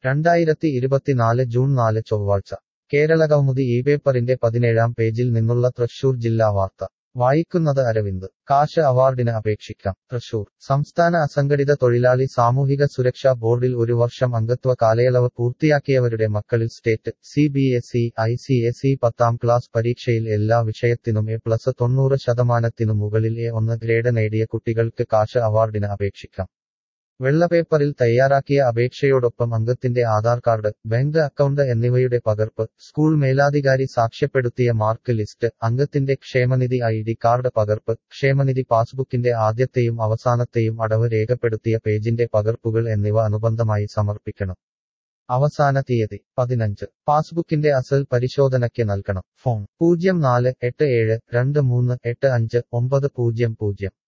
രണ്ടായിരത്തി ഇരുപത്തിനാല് ജൂൺ നാല് ചൊവ്വാഴ്ച കേരളകൗമുദി ഈ പേപ്പറിന്റെ പതിനേഴാം പേജിൽ നിന്നുള്ള തൃശൂർ ജില്ലാ വാർത്ത വായിക്കുന്നത് അരവിന്ദ് കാശ് അവാർഡിന് അപേക്ഷിക്കാം തൃശൂർ സംസ്ഥാന അസംഘടിത തൊഴിലാളി സാമൂഹിക സുരക്ഷാ ബോർഡിൽ ഒരു വർഷം അംഗത്വ കാലയളവ് പൂർത്തിയാക്കിയവരുടെ മക്കളിൽ state C B S E I C S E പത്താം ക്ലാസ് പരീക്ഷയിൽ എല്ലാ വിഷയത്തിനും എ പ്ലസ് തൊണ്ണൂറ് ശതമാനത്തിനു മുകളിൽ എ ഒന്ന് ഗ്രേഡ് നേടിയ കുട്ടികൾക്ക് കാശ് അവാർഡിന് അപേക്ഷിക്കാം വെള്ളപേപ്പറിൽ തയ്യാറാക്കിയ അപേക്ഷയോടൊപ്പം അംഗത്തിന്റെ ആധാർ കാർഡ് ബാങ്ക് അക്കൗണ്ട് എന്നിവയുടെ പകർപ്പ് സ്കൂൾ മേലാധികാരി സാക്ഷ്യപ്പെടുത്തിയ മാർക്ക് ലിസ്റ്റ് അംഗത്തിന്റെ ക്ഷേമനിധി ഐ ഡി കാർഡ് പകർപ്പ് ക്ഷേമനിധി പാസ്ബുക്കിന്റെ ആദ്യത്തെയും അവസാനത്തെയും അടവ് രേഖപ്പെടുത്തിയ പേജിന്റെ പകർപ്പുകൾ എന്നിവ അനുബന്ധമായി സമർപ്പിക്കണം അവസാന തീയതി പതിനഞ്ച് പാസ്ബുക്കിന്റെ അസൽ പരിശോധനയ്ക്ക് നൽകണം ഫോൺ പൂജ്യം നാല് എട്ട് ഏഴ് രണ്ട് മൂന്ന് എട്ട് അഞ്ച് ഒമ്പത് പൂജ്യം പൂജ്യം